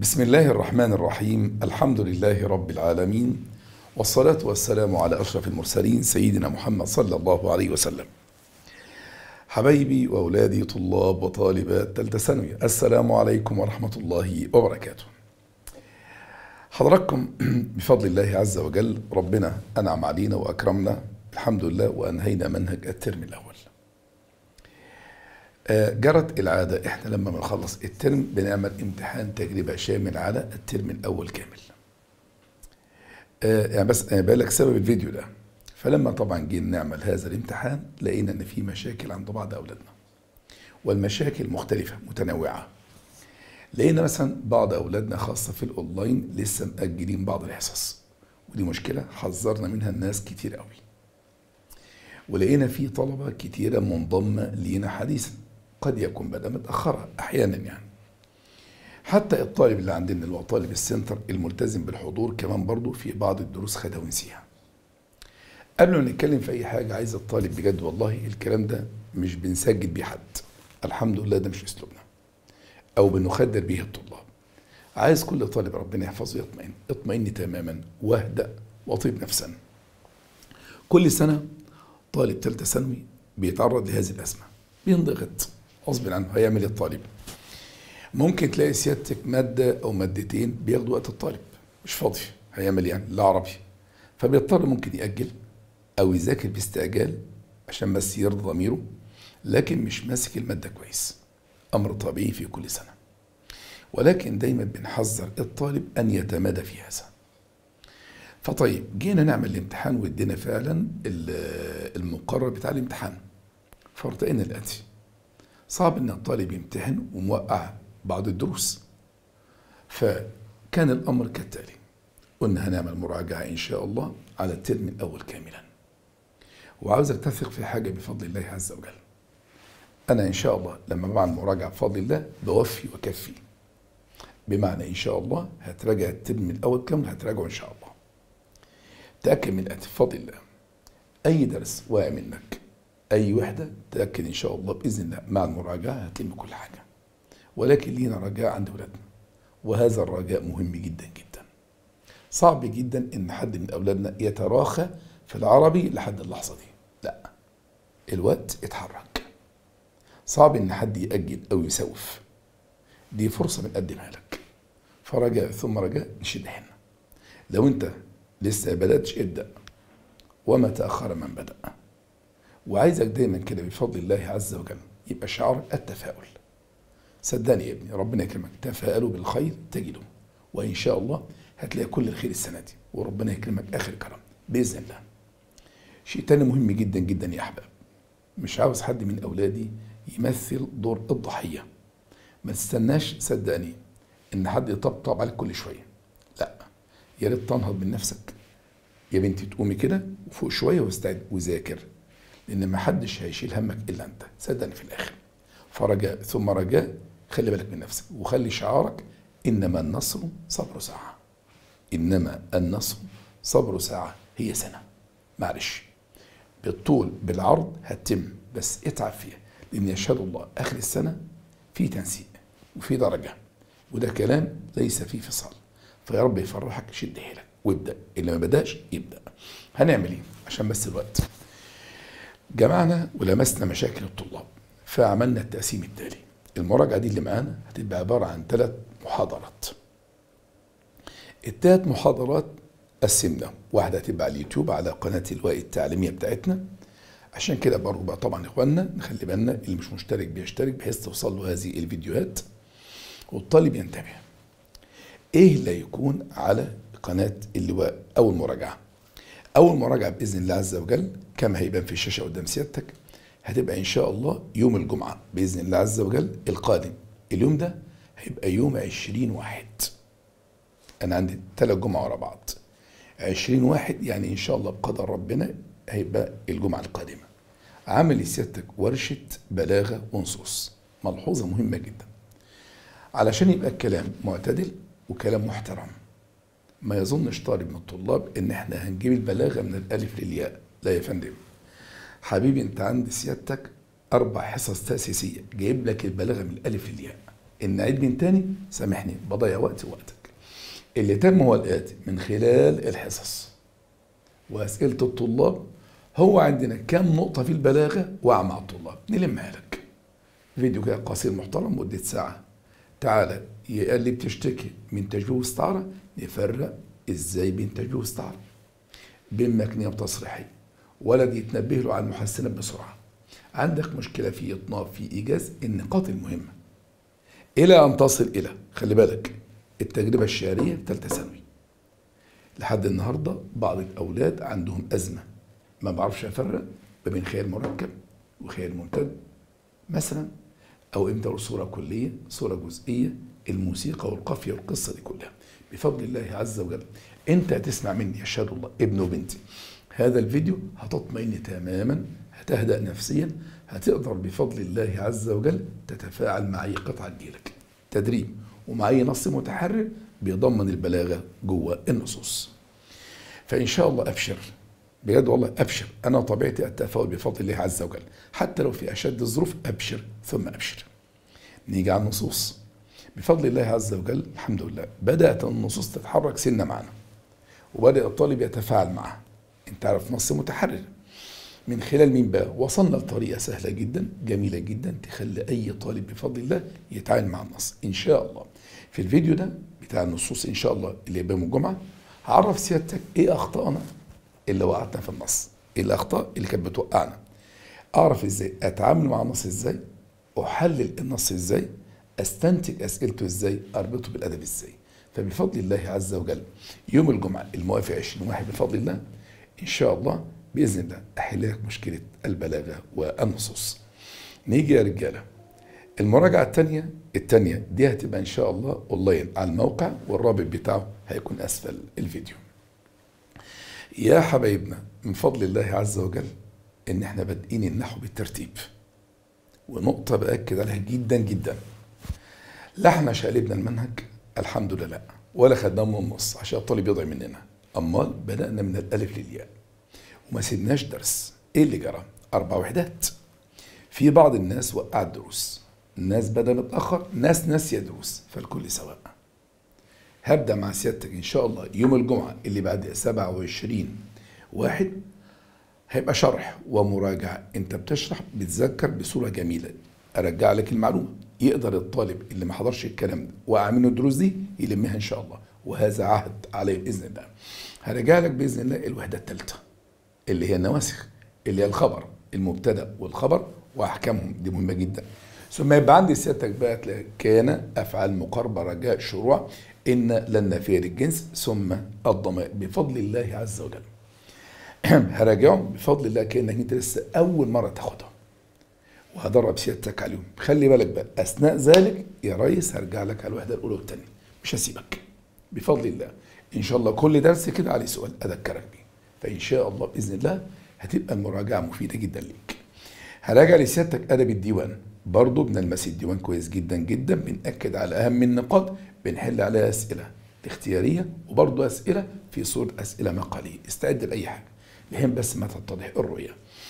بسم الله الرحمن الرحيم الحمد لله رب العالمين والصلاة والسلام على أشرف المرسلين سيدنا محمد صلى الله عليه وسلم حبايبي وأولادي طلاب وطالبات تالتة ثانوي السلام عليكم ورحمة الله وبركاته حضراتكم بفضل الله عز وجل ربنا أنعم علينا وأكرمنا الحمد لله وأنهينا منهج الترم الأول آه، جرت العادة احنا لما بنخلص الترم بنعمل امتحان تجربة شامل على الترم الأول كامل آه، يعني بس أنا بالك سبب الفيديو ده فلما طبعا جينا نعمل هذا الامتحان لقينا ان في مشاكل عند بعض اولادنا والمشاكل مختلفة متنوعة لقينا مثلا بعض اولادنا خاصة في الاونلاين لسه مأجلين بعض الحصص ودي مشكلة حذرنا منها الناس كتير قوي ولقينا في طلبة كتيرة منضمة لينا حديثا قد يكون بدأ متأخرة أحيانا يعني حتى الطالب اللي عندنا اللي هو طالب السنتر الملتزم بالحضور كمان برضو في بعض الدروس خدها ونسيها قبل ما نتكلم في أي حاجة عايز الطالب بجد والله الكلام ده مش بنسجل بيه حد الحمد لله ده مش أسلوبنا أو بنخدر به الطلاب عايز كل طالب ربنا يحفظه يطمئن اطمئن تماما واهدأ وطيب نفسا كل سنة طالب ثالثة ثانوي بيتعرض لهذه الأزمة بينضغط غصب عنه هيعمل إيه الطالب ممكن تلاقي سيادتك مادة أو مادتين بياخدوا وقت الطالب مش فاضي هيعمل يعني لا عربي فبيضطر ممكن يأجل أو يذاكر باستعجال عشان بس يرضى ضميره لكن مش ماسك المادة كويس أمر طبيعي في كل سنة ولكن دايما بنحذر الطالب أن يتمادى في هذا فطيب جينا نعمل الامتحان وادينا فعلا المقرر بتاع الامتحان فارتقينا الاتي صعب ان الطالب يمتحن وموقع بعض الدروس فكان الامر كالتالي قلنا هنعمل مراجعه ان شاء الله على الترم الاول كاملا وعاوزك تثق في حاجه بفضل الله عز وجل انا ان شاء الله لما بعمل مراجعه بفضل الله بوفي وكفي بمعنى ان شاء الله هتراجع الترم الاول كامل هتراجعه ان شاء الله تأكد من الآتي بفضل الله أي درس واقع منك أي وحدة تأكد إن شاء الله بإذن الله مع المراجعة هتلم كل حاجة ولكن لينا رجاء عند أولادنا وهذا الرجاء مهم جدا جدا صعب جدا إن حد من أولادنا يتراخى في العربي لحد اللحظة دي لا الوقت اتحرك صعب إن حد يأجل أو يسوف دي فرصة بنقدمها لك فرجاء ثم رجاء نشد حنا لو أنت لسه بدأتش ابدأ وما تأخر من بدأ وعايزك دايما كده بفضل الله عز وجل يبقى شعار التفاؤل صدقني يا ابني ربنا يكرمك تفاءلوا بالخير تجده وإن شاء الله هتلاقي كل الخير السنة دي وربنا يكرمك آخر كرم بإذن الله شيء تاني مهم جدا جدا يا أحباب مش عاوز حد من أولادي يمثل دور الضحية ما تستناش صدقني إن حد يطبطب عليك كل شوية لا يا ريت تنهض من نفسك يا بنتي تقومي كده وفوق شويه واستعد وذاكر لان ما حدش هيشيل همك الا انت صدقني في الاخر فرجاء ثم رجاء خلي بالك من نفسك وخلي شعارك انما النصر صبر ساعه انما النصر صبر ساعه هي سنه معلش بالطول بالعرض هتتم بس اتعب فيها لان يشهد الله اخر السنه في تنسيق وفي درجه وده كلام ليس فيه فصال فيا رب يفرحك شد حيلك وابدا اللي ما بداش يبدا هنعمل ايه عشان بس الوقت جمعنا ولمسنا مشاكل الطلاب فعملنا التقسيم التالي المراجعه دي اللي معانا هتبقى عباره عن ثلاث محاضرات الثلاث محاضرات قسمنا واحده هتبقى على اليوتيوب على قناه اللواء التعليميه بتاعتنا عشان كده برضه بقى طبعا اخواننا نخلي بالنا اللي مش مشترك بيشترك بحيث توصل له هذه الفيديوهات والطالب ينتبه ايه اللي هيكون على قناة اللواء أول مراجعة أول مراجعة بإذن الله عز وجل كما هيبان في الشاشة قدام سيادتك هتبقى إن شاء الله يوم الجمعة بإذن الله عز وجل القادم اليوم ده هيبقى يوم عشرين واحد أنا عندي ثلاث جمعة ورا بعض عشرين واحد يعني إن شاء الله بقدر ربنا هيبقى الجمعة القادمة عامل سيادتك ورشة بلاغة ونصوص ملحوظة مهمة جدا علشان يبقى الكلام معتدل وكلام محترم ما يظنش طالب من الطلاب ان احنا هنجيب البلاغه من الالف للياء لا يا فندم حبيبي انت عند سيادتك اربع حصص تاسيسيه جايب لك البلاغه من الالف للياء ان اعيد من تاني سامحني بضيع وقتي ووقتك اللي تم هو الاتي من خلال الحصص واسئله الطلاب هو عندنا كم نقطه في البلاغه واقع مع الطلاب نلمها لك فيديو كده قصير محترم مده ساعه تعالى يقال لي بتشتكي من تجويف استعاره نفرق ازاي بين تجويف استعاره بين مكنيه وتصريحيه ولد يتنبه له على المحسنات بسرعه عندك مشكله في اطناب في ايجاز النقاط المهمه الى ان تصل الى خلي بالك التجربه الشعريه في ثالثه ثانوي لحد النهارده بعض الاولاد عندهم ازمه ما بعرفش افرق ما بين خيال مركب وخيال ممتد مثلا او امتى اقول صوره كليه صوره جزئيه الموسيقى والقافيه والقصه دي كلها بفضل الله عز وجل انت هتسمع مني يشهد الله ابن وبنتي هذا الفيديو هتطمئن تماما هتهدأ نفسيا هتقدر بفضل الله عز وجل تتفاعل مع اي قطعه تجيلك تدريب ومع اي نص متحرر بيضمن البلاغه جوه النصوص فان شاء الله ابشر بجد والله ابشر انا طبيعتي التفاؤل بفضل الله عز وجل حتى لو في اشد الظروف ابشر ثم ابشر نيجي على النصوص بفضل الله عز وجل الحمد لله بدات النصوص تتحرك سنه معنا وبدا الطالب يتفاعل معها انت عارف نص متحرر من خلال مين بقى وصلنا لطريقه سهله جدا جميله جدا تخلي اي طالب بفضل الله يتعامل مع النص ان شاء الله في الفيديو ده بتاع النصوص ان شاء الله اللي يبقى يوم الجمعه هعرف سيادتك ايه اخطائنا اللي وقعتنا في النص ايه الاخطاء اللي كانت بتوقعنا اعرف ازاي اتعامل مع النص ازاي احلل النص ازاي استنتج اسئلته ازاي اربطه بالادب ازاي فبفضل الله عز وجل يوم الجمعه الموافق 20 واحد بفضل الله ان شاء الله باذن الله احل لك مشكله البلاغه والنصوص نيجي يا رجاله المراجعه الثانيه الثانيه دي هتبقى ان شاء الله اونلاين على الموقع والرابط بتاعه هيكون اسفل الفيديو يا حبايبنا من فضل الله عز وجل ان احنا بادئين النحو بالترتيب ونقطة بأكد عليها جدا جدا لا احنا شقلبنا المنهج الحمد لله لا ولا خدناه من النص عشان الطالب يضيع مننا أمال بدأنا من الألف للياء وما سيبناش درس ايه اللي جرى؟ أربع وحدات في بعض الناس وقعت دروس ناس بدأ متأخر ناس ناسية دروس فالكل سواء هبدأ مع سيادتك إن شاء الله يوم الجمعة اللي بعد 27 واحد هيبقى شرح ومراجعة أنت بتشرح بتذكر بصورة جميلة أرجع لك المعلومة يقدر الطالب اللي ما حضرش الكلام ده وقع منه الدروس دي يلمها إن شاء الله وهذا عهد عليه بإذن الله هرجع لك بإذن الله الوحدة الثالثة اللي هي النواسخ اللي هي الخبر المبتدأ والخبر وأحكامهم دي مهمة جدا ثم يبقى عندي سيادتك بقى تلاقي كان أفعال مقاربة رجاء شروع إن لن نافية للجنس ثم الضمائر بفضل الله عز وجل هراجعهم بفضل الله كانك انت لسه اول مره تاخدها وهدرب سيادتك عليهم خلي بالك بقى اثناء ذلك يا ريس هرجع لك على الوحده الاولى والثانيه مش هسيبك بفضل الله ان شاء الله كل درس كده عليه سؤال اذكرك بيه فان شاء الله باذن الله هتبقى المراجعه مفيده جدا ليك هراجع لسيادتك ادب الديوان برضه بنلمس الديوان كويس جدا جدا بنأكد على اهم النقاط بنحل عليها اسئله اختياريه وبرضه اسئله في صوره اسئله مقاليه استعد لاي حاجه مهم بس ما تتضح الرؤية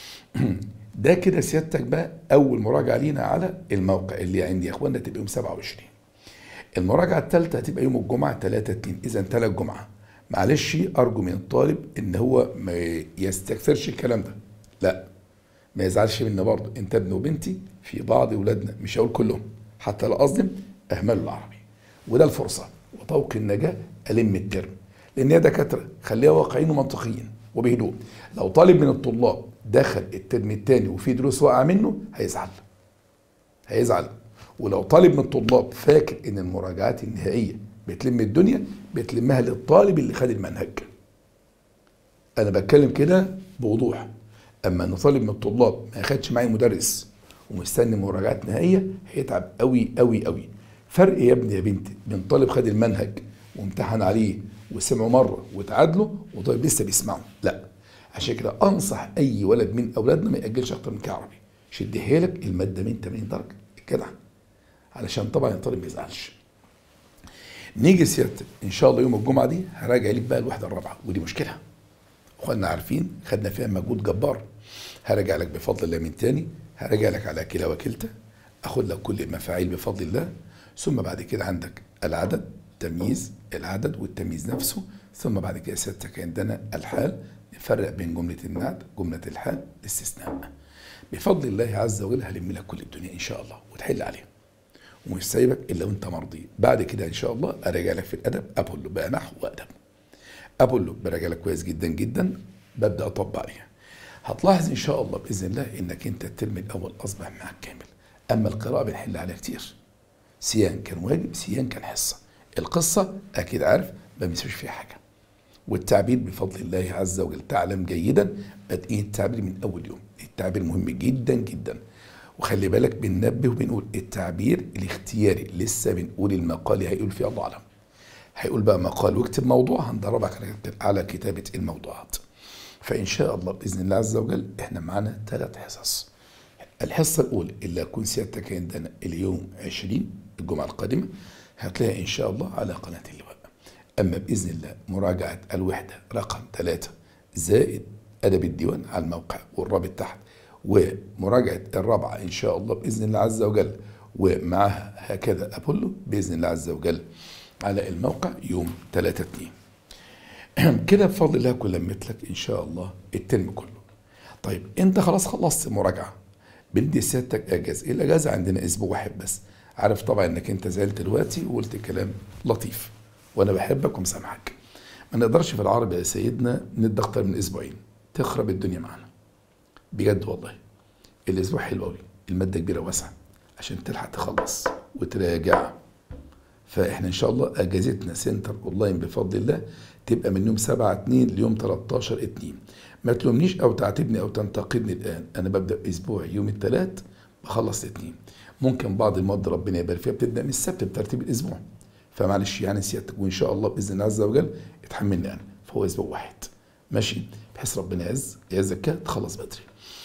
ده كده سيادتك بقى أول مراجعة لينا على الموقع اللي عندي يا إخوانا تبقى يوم 27 المراجعة الثالثة هتبقى يوم الجمعة 3 2 إذا ثلاث جمعة معلش أرجو من الطالب إن هو ما يستكثرش الكلام ده لا ما يزعلش مني برضه أنت ابن وبنتي في بعض أولادنا مش هقول كلهم حتى لا أظلم أهملوا العربي وده الفرصة وطوق النجاة ألم الترم لأن هي دكاترة خليها واقعيين ومنطقيين وبهدوء لو طالب من الطلاب دخل الترم الثاني وفي دروس واقعه منه هيزعل هيزعل ولو طالب من الطلاب فاكر ان المراجعات النهائيه بتلم الدنيا بتلمها للطالب اللي خد المنهج انا بتكلم كده بوضوح اما ان طالب من الطلاب ما خدش معايا مدرس ومستني مراجعات نهائيه هيتعب قوي قوي قوي فرق يا ابني يا بنتي بين طالب خد المنهج وامتحن عليه وسمعوا مره وتعادلوا وطالب لسه بيسمعوا لا عشان كده انصح اي ولد من اولادنا ما ياجلش اكتر من كعربي شدها لك الماده من 80 درجه الجدع علشان طبعا الطالب ما يزعلش نيجي سيادتك ان شاء الله يوم الجمعه دي هراجع لك بقى الوحده الرابعه ودي مشكله اخواننا عارفين خدنا فيها مجهود جبار هراجع لك بفضل الله من تاني هراجع لك على كلا وكلتا اخد لك كل المفاعيل بفضل الله ثم بعد كده عندك العدد تمييز العدد والتمييز نفسه ثم بعد كده سيادتك عندنا الحال نفرق بين جملة النعت جملة الحال الاستثناء بفضل الله عز وجل هلم لك كل الدنيا ان شاء الله وتحل عليها ومش سايبك الا وانت مرضي بعد كده ان شاء الله اراجع لك في الادب اقول له بقى نحو وادب اقول له براجع لك كويس جدا جدا ببدا اطبق عليها هتلاحظ ان شاء الله باذن الله انك انت الترم الاول اصبح معك كامل اما القراءه بنحل عليها كتير سيان كان واجب سيان كان حصه القصه اكيد عارف ما بيسويش فيها حاجه والتعبير بفضل الله عز وجل تعلم جيدا بادئين التعبير من اول يوم التعبير مهم جدا جدا وخلي بالك بننبه وبنقول التعبير الاختياري لسه بنقول المقال هيقول فيه الله اعلم هيقول بقى مقال واكتب موضوع هندربك على كتابه الموضوعات فان شاء الله باذن الله عز وجل احنا معانا ثلاث حصص الحصه الاولى اللي هتكون سيادتك عندنا اليوم 20 الجمعه القادمه هتلاقيها ان شاء الله على قناه اللواء اما باذن الله مراجعه الوحده رقم ثلاثة زائد ادب الديوان على الموقع والرابط تحت ومراجعه الرابعه ان شاء الله باذن الله عز وجل ومعها هكذا ابولو باذن الله عز وجل على الموقع يوم 3 2 كده بفضل الله كل لك ان شاء الله الترم كله طيب انت خلاص خلصت مراجعه بدي سيادتك اجازه الاجازه عندنا اسبوع واحد بس عارف طبعا انك انت زعلت دلوقتي وقلت كلام لطيف وانا بحبك ومسامحك ما نقدرش في العربي يا سيدنا ندي اكتر من اسبوعين تخرب الدنيا معانا بجد والله الاسبوع حلو قوي الماده كبيره واسعه عشان تلحق تخلص وتراجع فاحنا ان شاء الله اجازتنا سنتر اونلاين بفضل الله تبقى من يوم 7 2 ليوم 13 2 ما تلومنيش او تعاتبني او تنتقدني الان انا ببدا اسبوع يوم الثلاث بخلص الاثنين ممكن بعض المواد ربنا يبارك فيها بتبدا من السبت بترتيب الاسبوع فمعلش يعني سيادتك وان شاء الله باذن الله عز وجل اتحملني انا فهو اسبوع واحد ماشي بحيث ربنا يعز يعزك كده تخلص بدري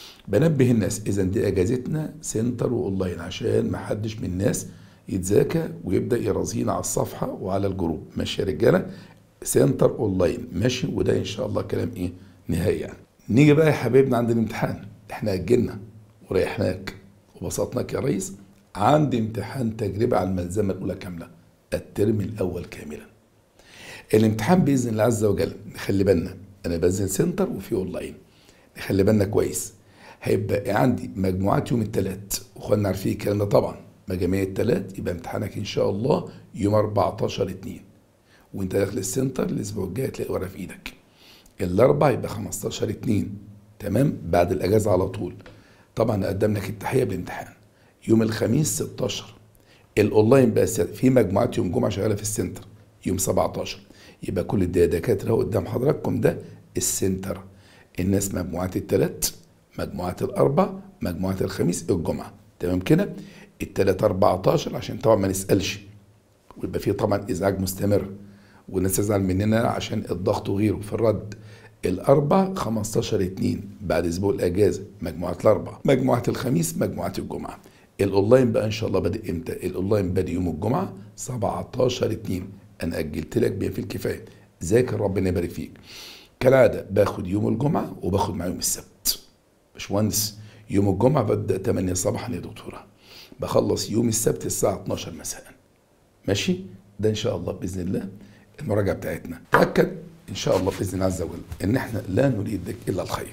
بنبه الناس اذا دي اجازتنا سنتر واونلاين عشان ما حدش من الناس يتذاكى ويبدا يرازينا على الصفحه وعلى الجروب ماشي يا رجاله سنتر اونلاين ماشي وده ان شاء الله كلام ايه نهائي يعني نيجي بقى يا حبايبنا عند الامتحان احنا اجلنا وريحناك وبسطناك يا ريس عندي امتحان تجربه على الملزمه الاولى كامله الترم الاول كاملا الامتحان باذن الله عز وجل نخلي بالنا انا بنزل سنتر وفي اونلاين نخلي بالنا كويس هيبقى عندي مجموعات يوم الثلاث واخواننا عارفين الكلام ده طبعا مجاميع الثلاث يبقى امتحانك ان شاء الله يوم 14 2 وانت داخل السنتر الاسبوع الجاي تلاقي ورقه في ايدك الاربع يبقى 15 2 تمام بعد الاجازه على طول طبعا قدم لك التحيه بالامتحان يوم الخميس 16 الاونلاين بقى في مجموعات يوم جمعه شغاله في السنتر يوم 17 يبقى كل الدكاتره قدام حضراتكم ده السنتر الناس مجموعات الثلاث مجموعات الاربع مجموعات الخميس الجمعه تمام كده الثلاث 14 عشان طبعا ما نسالش ويبقى في طبعا ازعاج مستمر والناس تزعل مننا عشان الضغط وغيره في الرد الاربع 15 2 بعد اسبوع الاجازه مجموعه الاربع مجموعه الخميس مجموعه الجمعه الاونلاين بقى ان شاء الله بادئ امتى الاونلاين بادئ يوم الجمعه 17 2 انا اجلت لك بما فيه الكفايه ذاكر ربنا يبارك فيك كالعاده باخد يوم الجمعه وباخد مع يوم السبت باشمهندس يوم الجمعه ببدا 8 صباحا يا دكتوره بخلص يوم السبت الساعه 12 مساء ماشي ده ان شاء الله باذن الله المراجعه بتاعتنا تاكد ان شاء الله باذن الله عز وجل ان احنا لا نريد لك الا الخير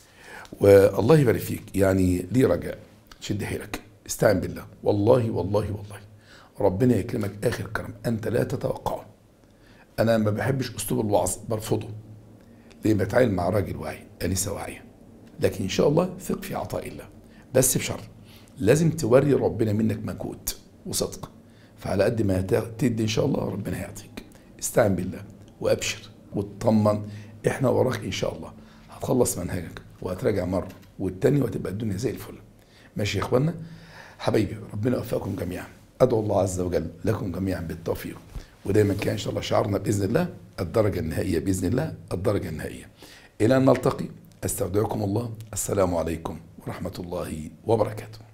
والله يبارك فيك يعني لي رجاء شد حيلك استعن بالله والله والله والله ربنا يكرمك اخر كرم انت لا تتوقعه انا ما بحبش اسلوب الوعظ برفضه ليه بتعامل مع راجل واعي انسه واعيه لكن ان شاء الله ثق في عطاء الله بس بشرط لازم توري ربنا منك مجهود وصدق فعلى قد ما تدي ان شاء الله ربنا هيعطيك استعن بالله وابشر واطمن احنا وراك ان شاء الله هتخلص منهجك وهتراجع مره والتاني وهتبقى الدنيا زي الفل ماشي يا اخوانا حبايبي ربنا يوفقكم جميعا ادعو الله عز وجل لكم جميعا بالتوفيق ودايما كان ان شاء الله شعارنا باذن الله الدرجه النهائيه باذن الله الدرجه النهائيه الى ان نلتقي استودعكم الله السلام عليكم ورحمه الله وبركاته